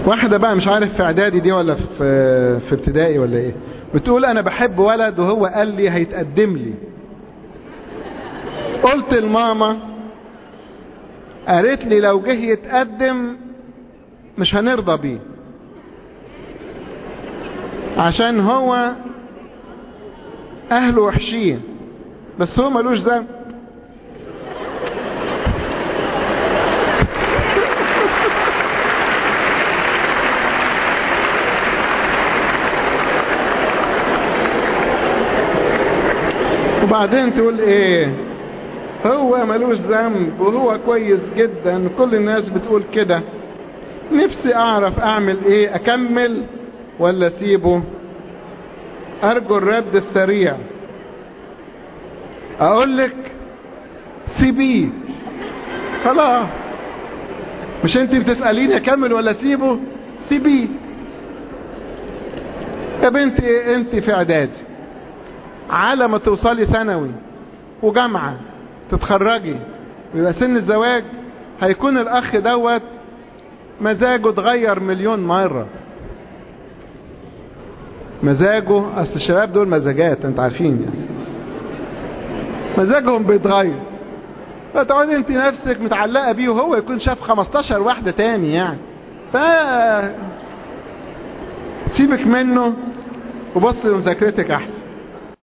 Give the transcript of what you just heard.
واحدة بقى مش عارف في اعدادي دي ولا في في ابتدائي ولا ايه بتقول انا بحب ولد وهو قال لي هيتقدم لي قلت لماما قالت لي لو جه يتقدم مش هنرضى بيه عشان هو اهله وحشين بس هو ملوش ذنب وبعدين تقول ايه هو ملوش ذنب وهو كويس جدا كل الناس بتقول كده نفسي اعرف اعمل ايه اكمل ولا اسيبه ارجو الرد السريع اقول لك سيبيه خلاص مش انت بتسأليني اكمل ولا اسيبه سيبيه يا بنتي انت في اعدادي على ما توصلي ثانوي وجامعة تتخرجي ويبقى سن الزواج هيكون الاخ دوت مزاجه اتغير مليون مرة مزاجه اصل الشباب دول مزاجات انت عارفين يعني مزاجهم بيتغير فتقعدي انت نفسك متعلقة بيه وهو يكون شاف 15 واحدة تاني يعني ف سيبك منه وبص لمذاكرتك احسن